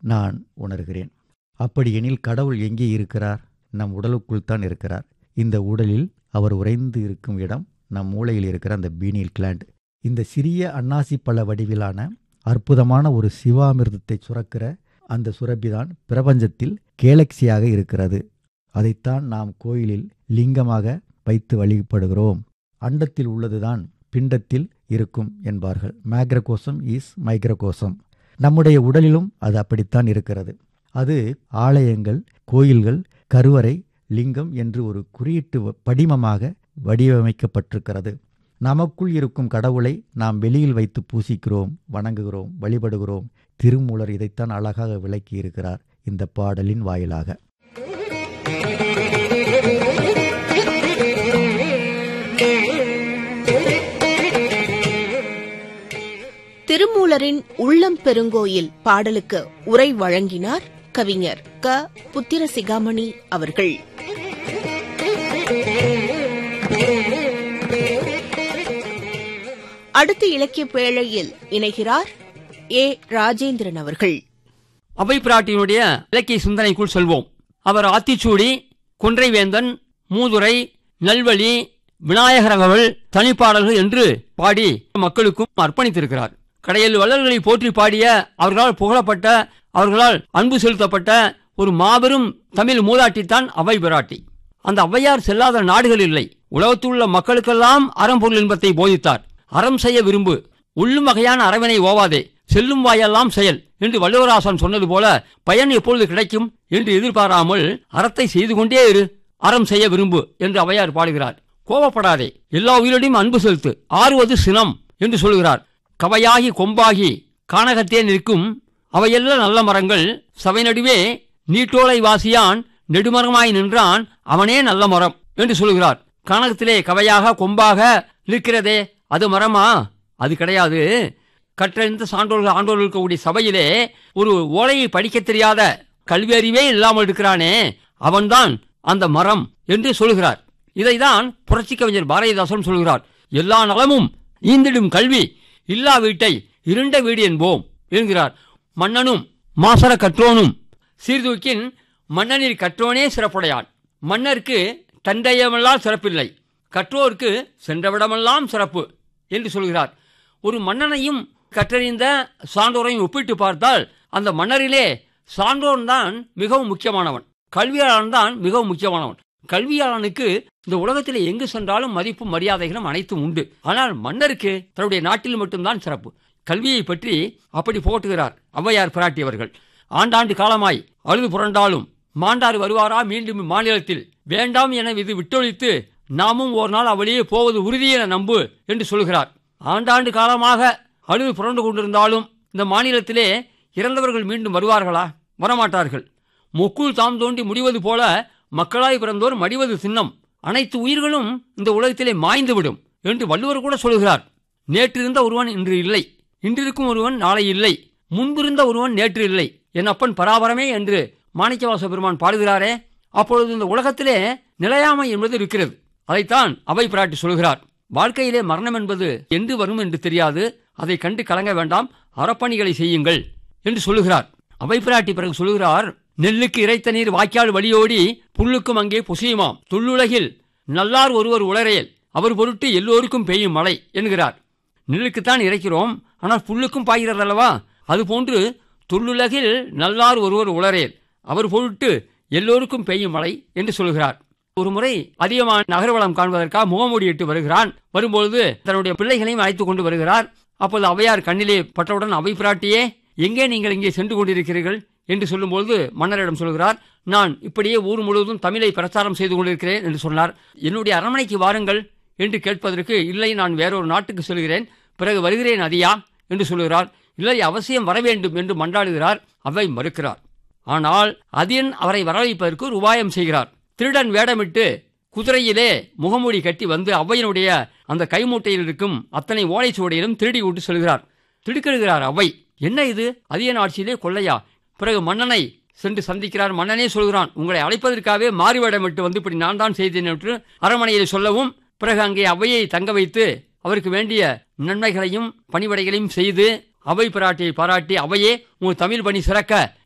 நான் உணர்கிறேன் அப்படியெனில் கடவுள் எங்கே இருக்கிறார் நம் உடலுக்குள் தான் இருக்கிறார் இந்த உடலில் அவர் உறைந்து இருக்கும் இடம் நம் மூளையில் இருக்கிற அந்த பீனியல் கிளாண்ட் இந்த சிறிய அன்னாசி பழ வடிவிலான அற்புதமான ஒரு சிவாமிர்தத்தை சுரக்கிற அந்த சுரப்பிதான் பிரபஞ்சத்தில் கேலக்சியாக இருக்கிறது அதைத்தான் நாம் கோயிலில் லிங்கமாக வைத்து வழிபடுகிறோம் அண்டத்தில் உள்ளதுதான் பிண்டத்தில் இருக்கும் என்பார்கள் மேக்ரகோசம் இஸ் மைக்ரகோசம் நம்முடைய உடலிலும் அது அப்படித்தான் இருக்கிறது அது ஆலயங்கள் கோயில்கள் கருவறை லிங்கம் என்று ஒரு குறியீட்டு வ- படிமமாக வடிவமைக்கப்பட்டிருக்கிறது நமக்குள் இருக்கும் கடவுளை நாம் வெளியில் வைத்து பூசிக்கிறோம் வணங்குகிறோம் வழிபடுகிறோம் திருமூலர் இதைத்தான் அழகாக விளக்கி இருக்கிறார் இந்த பாடலின் வாயிலாக திருமூலரின் உள்ளம் பெருங்கோயில் பாடலுக்கு உரை வழங்கினார் கவிஞர் க புத்திர சிகாமணி அவர்கள் அடுத்த இலக்கிய பேழையில் இணைகிறார் ஏ ராஜேந்திரன் அவர்கள் அவை பிராட்டியினுடைய இலக்கிய சிந்தனைக்குள் செல்வோம் அவர் ஆத்திச்சூடி குன்றைவேந்தன் மூதுரை நல்வழி விநாயகரகவல் தனிப்பாடல்கள் என்று பாடி மக்களுக்கும் அர்ப்பணித்திருக்கிறார் கடையில் வள்ளல்களை போற்றி பாடிய அவர்களால் புகழப்பட்ட அவர்களால் அன்பு செலுத்தப்பட்ட ஒரு மாபெரும் தமிழ் மூதாட்டித்தான் அவை பிராட்டி அந்த ஔவையார் செல்லாத நாடுகள் இல்லை உலகத்துள்ள மக்களுக்கெல்லாம் அறம்பொருள் இன்பத்தை போதித்தார் அறம் செய்ய விரும்பு உள்ளும் வகையான அறவினை ஓவாதே செல்லும் வாயெல்லாம் செயல் என்று வள்ளுவராசன் சொன்னது போல பயன் எப்பொழுது கிடைக்கும் என்று எதிர்பாராமல் அறத்தை செய்து கொண்டே இரு அறம் செய்ய விரும்பு என்று அவையார் பாடுகிறார் கோபப்படாதே எல்லா உயிரிடையும் அன்பு செலுத்து ஆறுவது சினம் என்று சொல்கிறார் கவையாகி கொம்பாகி கானகத்தே நிற்கும் அவையெல்லாம் நல்ல மரங்கள் சபை நடுவே நீட்டோலை வாசியான் நெடுமரமாய் நின்றான் அவனே நல்ல மரம் என்று சொல்கிறார் கானகத்திலே கவையாக கொம்பாக நிற்கிறதே அது மரமா அது கிடையாது கற்றறிந்த சான்றோர்கள் ஆண்டோர்கள் இருக்கக்கூடிய சபையிலே ஒரு ஓலையை படிக்கத் தெரியாத கல்வி அறிவே இல்லாமல் இருக்கிறானே அவன்தான் அந்த மரம் என்று சொல்கிறார் இதைதான் புரட்சி கவிஞர் பாரதிதாசன் சொல்கிறார் எல்லா நலமும் ஈந்திடும் கல்வி இல்லா வீட்டை இருண்ட வீடு என்போம் என்கிறார் மன்னனும் மாசர கற்றோனும் சீர்தூக்கின் மன்னனில் கற்றோனே சிறப்புடையான் மன்னருக்கு தந்தையமெல்லாம் சிறப்பில்லை கற்றோருக்கு சென்றவிடமெல்லாம் சிறப்பு என்று சொல்கிறார் ஒரு மன்னனையும் கற்றறிந்த சான்றோரையும் ஒப்பிட்டு பார்த்தால் அந்த மன்னரிலே சான்றோன் தான் மிகவும் முக்கியமானவன் கல்வியாளன் தான் மிகவும் முக்கியமானவன் கல்வியாளனுக்கு இந்த உலகத்திலே எங்கு சென்றாலும் மதிப்பும் மரியாதைகளும் அனைத்தும் உண்டு ஆனால் மன்னருக்கு தன்னுடைய நாட்டில் மட்டும்தான் சிறப்பு கல்வியை பற்றி அப்படி போட்டுகிறார் ஔவையார் பிராட்டியவர்கள் ஆண்டாண்டு காலமாய் அழுது புரண்டாலும் மாண்டார் வருவாரா மீண்டும் இம்மாநிலத்தில் வேண்டாம் என இது விட்டொழித்து நாமும் ஒரு நாள் அவளியே போவது உறுதி என நம்பு என்று சொல்கிறார் ஆண்டாண்டு காலமாக அழுது புரண்டு கொண்டிருந்தாலும் இந்த மாநிலத்திலே இறந்தவர்கள் மீண்டும் வருவார்களா வரமாட்டார்கள் மொக்குள் தாம் தோண்டி முடிவது போல மக்களாய் பிறந்தோர் மடிவது சின்னம் அனைத்து உயிர்களும் இந்த உலகத்திலே மாய்ந்துவிடும் என்று வள்ளுவர் கூட சொல்கிறார் நேற்றிருந்த ஒருவன் இன்று இல்லை இன்றிருக்கும் ஒருவன் நாளை இல்லை முன்பிருந்த ஒருவன் நேற்று இல்லை என் அப்பன் பராபரமே என்று மாணிக்கவாச பெருமான் பாடுகிறாரே அப்பொழுது இந்த உலகத்திலே நிலையாமை என்பது இருக்கிறது அதைத்தான் அவை பிராட்டி சொல்கிறார் வாழ்க்கையிலே மரணம் என்பது என்று வரும் என்று தெரியாது அதை கண்டு கலங்க வேண்டாம் அறப்பணிகளை செய்யுங்கள் என்று சொல்லுகிறார் அவை பிராட்டி பிறகு சொல்லுகிறார் நெல்லுக்கு இறைத்த நீர் வாய்க்கால் வழியோடி புல்லுக்கும் அங்கே புசியுமாம் துள்ளுலகில் நல்லார் ஒருவர் உளரையல் அவர் பொருட்டு எல்லோருக்கும் பெய்யும் மழை என்கிறார் நெல்லுக்குத்தான் இறைக்கிறோம் ஆனால் புல்லுக்கும் பாய்கிறது அல்லவா அதுபோன்று துள்ளுலகில் நல்லார் ஒருவர் உளரேல் அவர் பொருட்டு எல்லோருக்கும் பெய்யும் மழை என்று சொல்கிறார் ஒரு முறை அதிகமான நகர்வளம் காண்பதற்காக முகமூடியிட்டு வருகிறான் வரும்பொழுது தன்னுடைய பிள்ளைகளையும் அழைத்துக் கொண்டு வருகிறார் அப்போது அவையார் கண்ணிலே பட்டவுடன் அவை பிராட்டியே எங்கே நீங்கள் இங்கே சென்று கொண்டிருக்கிறீர்கள் என்று சொல்லும்பொழுது மன்னரிடம் சொல்கிறார் நான் இப்படியே ஊர் முழுவதும் தமிழை பிரச்சாரம் செய்து கொண்டிருக்கிறேன் என்று சொன்னார் என்னுடைய அரண்மனைக்கு வாருங்கள் என்று கேட்பதற்கு இல்லை நான் வேறொரு நாட்டுக்கு செல்கிறேன் பிறகு வருகிறேன் அதியா என்று சொல்கிறார் இல்லை அவசியம் வர வேண்டும் என்று மன்றாடுகிறார் அவை மறுக்கிறார் ஆனால் அதியன் அவரை வரவைப்பதற்கு ஒரு உபாயம் செய்கிறார் திருடன் வேடமிட்டு குதிரையிலே முகமூடி கட்டி வந்து அவ்வையினுடைய அந்த கைமூட்டையில் இருக்கும் அத்தனை ஓலைச்சுவடையிலும் திருடி விட்டு செல்கிறார் திடுக்கிடுகிறார் அவ்வை என்ன இது அதியன் ஆட்சியிலே கொள்ளையா பிறகு மன்னனை சென்று சந்திக்கிறார் மன்னனே சொல்கிறான் உங்களை அழைப்பதற்காகவே மாறு வேடமிட்டு வந்து இப்படி நான் தான் செய்தேன் என்று அரண்மனையில் சொல்லவும் பிறகு அங்கே அவையை தங்க வைத்து அவருக்கு வேண்டிய நன்மைகளையும் பணிவடைகளையும் செய்து அவை பிராட்டியை பாராட்டி அவையே உங்கள் தமிழ் பணி சிறக்க